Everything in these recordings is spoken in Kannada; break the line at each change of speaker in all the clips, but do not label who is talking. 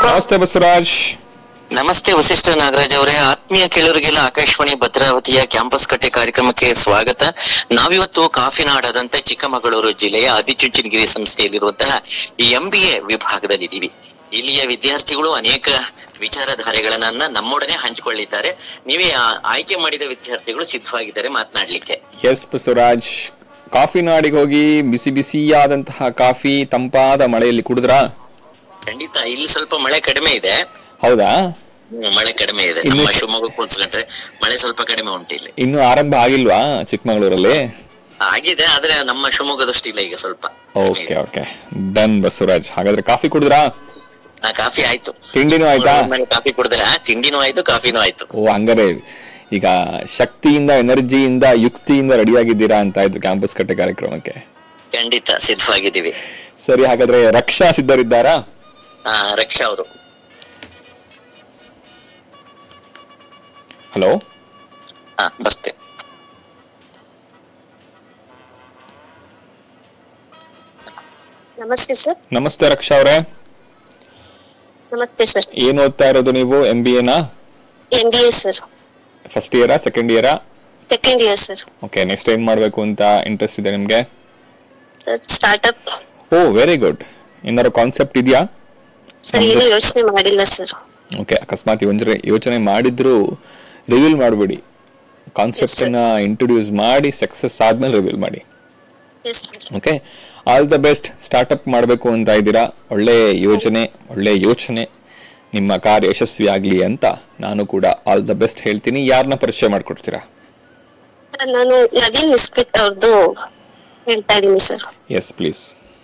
ನಮಸ್ತೆ ಬಸವರಾಜ್
ನಮಸ್ತೆ ವಸಿಷ್ಠ ನಾಗರಾಜ್ ಅವರೇ ಆತ್ಮೀಯ ಕೇಳುವರಿಗೆಲ್ಲ ಆಕಾಶವಾಣಿ ಭದ್ರಾವತಿಯ ಕ್ಯಾಂಪಸ್ ಕಟ್ಟೆ ಕಾರ್ಯಕ್ರಮಕ್ಕೆ ಸ್ವಾಗತ ನಾವಿವತ್ತು ಕಾಫಿನಾಡಾದಂತ ಚಿಕ್ಕಮಗಳೂರು ಜಿಲ್ಲೆಯ ಆದಿಚುಂಚನಗಿರಿ ಸಂಸ್ಥೆಯಲ್ಲಿರುವಂತಹ ಎಂ ಬಿ ಎ ವಿಭಾಗದಲ್ಲಿದ್ದೀವಿ ಇಲ್ಲಿಯ ವಿದ್ಯಾರ್ಥಿಗಳು ಅನೇಕ ವಿಚಾರಧಾರೆಗಳನ್ನ ನಮ್ಮೊಡನೆ ಹಂಚಿಕೊಳ್ಳಿದ್ದಾರೆ ನೀವೇ ಆ- ಆಯ್ಕೆ ಮಾಡಿದ ವಿದ್ಯಾರ್ಥಿಗಳು ಸಿದ್ಧವಾಗಿದ್ದಾರೆ ಮಾತನಾಡ್ಲಿಕ್ಕೆ
ಎಸ್ ಬಸವರಾಜ್ ಕಾಫಿ ನಾಡಿಗೆ ಹೋಗಿ ಬಿಸಿ ಬಿಸಿಯಾದಂತಹ ಕಾಫಿ ತಂಪಾದ ಮಳೆಯಲ್ಲಿ ಕುಡಿದ್ರಾ
ಖಂಡಿತ ಇಲ್ಲಿ ಸ್ವಲ್ಪ ಮಳೆ ಕಡಿಮೆ ಇದೆ
ಹೌದಾ
ಹ್ಮ್, ಮಳೆ ಕಡಿಮೆ ಇದೆ
ಇನ್ನು-
ನಮ್ಮ ಶಿವಮೊಗ್ಗಕ್ಕೆ ಹೋಲಿಸ್ಕೊಂಡ್ರೆ ಮಳೆ ಸ್ವಲ್ಪ ಕಡಿಮೆ ಉಂಟು ಇಲ್ಲಿ
ಇನ್ನು ಆರಂಭ ಆಗಿಲ್ವಾ ಚಿಕ್ಕಮಗಳೂರಲ್ಲಿ
ಆಗಿದೆ ಆದ್ರೆ ನಮ್ಮ ಶಿವಮೊಗ್ಗದಷ್ಟು ಇಲ್ಲ ಈಗ ಸ್ವಲ್ಪ
ಓಕೆ ಓಕೆ ಡನ್ ಬಸವರಾಜ್ ಹಾಗಾದ್ರೆ ಕಾಫಿ ಕುಡಿದ್ರಾ
ಆ, ಕಾಫಿ ಆಯ್ತು
ತಿಂಡಿನೂ ಆಯ್ತಾ
ಆಮೇಲೆ ಕಾಫಿ ಕುಡಿದ್ರೆ ಆ, ತಿಂಡಿನೂ ಆಯ್ತು ಕಾಫಿನೂ ಆಯ್ತು
ಓ ಹಂಗಾರೆ ಈಗ ಶಕ್ತಿಯಿಂದ ಎನರ್ಜಿಯಿಂದ ಯುಕ್ತಿಯಿಂದ ರೆಡಿಯಾಗಿದ್ದೀರಾ ಅಂತ ಆಯ್ತು ಕ್ಯಾಂಪಸ್ ಕಟ್ಟೆ ಕಾರ್ಯಕ್ರಮಕ್ಕೆ
ಖಂಡಿತ ಸಿದ್ಧವಾಗಿದ್ದೀವಿ
ಸರಿ ಹಾಗಾದ್ರೆ ರಕ್ಷಾ ಸಿದ್ಧರಿದ್ದಾರಾ
ಆ, ರಕ್ಷಾ ಅವರು
ಹಲೋ
ಹಾ ಬಸ್ತೆ
ನಮಸ್ತೆ ಸರ್
ನಮಸ್ತೆ ರಕ್ಷಾ ಅವರೇ
ನಮಸ್ತೆ ಸರ್
ಏನ್ ಓದ್ತಾ ಇರೋದು ನೀವು ಎಂ ಬಿ ಎನಾ
M B A sir
first ಇಯರಾ ಸೆಕೆಂಡ್ ಇಯರಾ
second year sir
okay next ಏನ್ ಮಾಡ್ಬೇಕು ಅಂತ ಇಂಟ್ರೆಸ್ಟ್ ಇದೆ ನಿಮ್ಗೆ
ಸ್ಟಾರ್ಟ್ಅಪ್
ಓ ವೆರಿ ಗುಡ್ ಏನಾದ್ರು ಕಾನ್ಸೆಪ್ಟ್ ಇದೆಯಾ
ಸರ್ ಏನು ಯೋಚನೆ ಮಾಡಿಲ್ಲ ಸರ್
ಓಕೆ ಅಕಸ್ಮಾತ್ ಯೋಚನೆ ಯೋಚನೆ ಮಾಡಿದ್ರು ರಿವೀಲ್ ಮಾಡಬೇಡಿ ಕಾನ್ಸೆಪ್ಟ್ ಅನ್ನ ಇಂಟ್ರೊಡ್ಯೂಸ್ ಮಾಡಿ ಸಕ್ಸಸ್ ಆದ್ಮೇಲೆ ರಿವೀಲ್ ಮಾಡಿ
yes sir
okay all the best startup ಮಾಡಬೇಕು ಅಂತ ಇದ್ದೀರಾ ಒಳ್ಳೆ ಯೋಜನೆ ಒಳ್ಳೆ ಯೋಚನೆ ನಿಮ್ಮ ಕಾರ್ಯ ಯಶಸ್ವಿ ಆಗಲಿ ಅಂತ ನಾನು ಕೂಡ ಆಲ್ ದ ಬೆಸ್ಟ್ ಹೇಳ್ತೀನಿ ಯಾರನ್ನ ಪರಿಚಯ ಮಾಡ್ಕೊಡ್ತೀರಾ
ನಾನು ನವೀನ್ ಮಿಸ್ಕಿತ್ ಅವ್ರದ್ದು ಹೇಳ್ತಾ ಇದ್ದೀನಿ ಸರ್
ಎಸ್ ಪ್ಲೀಸ್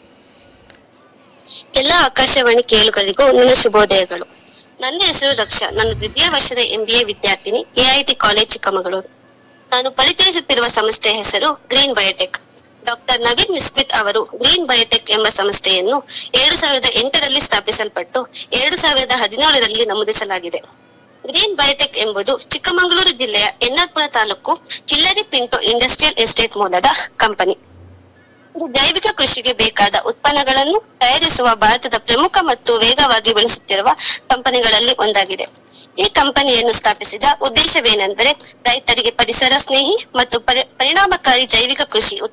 ಎಲ್ಲ ಆಕಾಶವಾಣಿ ಕೇಳುಗರಿಗೂ ನನ್ನ ಶುಭೋದಯಗಳು ನನ್ನ ಹೆಸರು ರಕ್ಷಾ ನನ್ನ ದ್ವಿತೀಯ ವರ್ಷದ ಎಂ ಬಿ ಎ ವಿದ್ಯಾರ್ಥಿನಿ ಎಐಟಿ ಕಾಲೇಜ್ ಚಿಕ್ಕಮಗಳೂರು ನಾನು ಪರಿಚಯಿಸುತ್ತಿರುವ ಸಂಸ್ಥೆಯ ಹೆಸರು Green Biotech doctor Naveen Miskith ಅವರು ಗ್ರೀನ್ ಬಯೋಟೆಕ್ ಎಂಬ ಸಂಸ್ಥೆಯನ್ನು ಎರಡು ಸಾವಿರದ ಎಂಟರಲ್ಲಿ ಸ್ಥಾಪಿಸಲ್ಪಟ್ಟು ಎರಡು ಸಾವಿರದ ಹದಿನೇಳರಲ್ಲಿ ನಮೂದಿಸಲಾಗಿದೆ ಗ್ರೀನ್ ಬಯೋಟೆಕ್ ಎಂಬುದು ಚಿಕ್ಕಮಗಳೂರು ಜಿಲ್ಲೆಯ ಎನ್ನಾರ್ಪುರ ತಾಲೂಕು ಕಿಲ್ಲರಿ ಪಿಂಟೋ ಇಂಡಸ್ಟ್ರಿಯಲ್ ಎಸ್ಟೇಟ್ ಮೂಲದ ಕಂಪನಿ ಇದು ಜೈವಿಕ ಕೃಷಿಗೆ ಬೇಕಾದ ಉತ್ಪನ್ನಗಳನ್ನು ತಯಾರಿಸುವ ಭಾರತದ ಪ್ರಮುಖ ಮತ್ತು ವೇಗವಾಗಿ ಬೆಳೆಸುತ್ತಿರುವ ಕಂಪನಿಗಳಲ್ಲಿ ಒಂದಾಗಿದೆ ಈ ಕಂಪನಿಯನ್ನು ಸ್ಥಾಪಿಸಿದ ಉದ್ದೇಶವೇನೆಂದರೆ ರೈತರಿಗೆ ಪರಿಸರ ಸ್ನೇಹಿ ಮತ್ತು ಪರಿ- ಪರಿಣಾಮಕಾರಿ ಜೈವಿಕ ಕೃಷಿ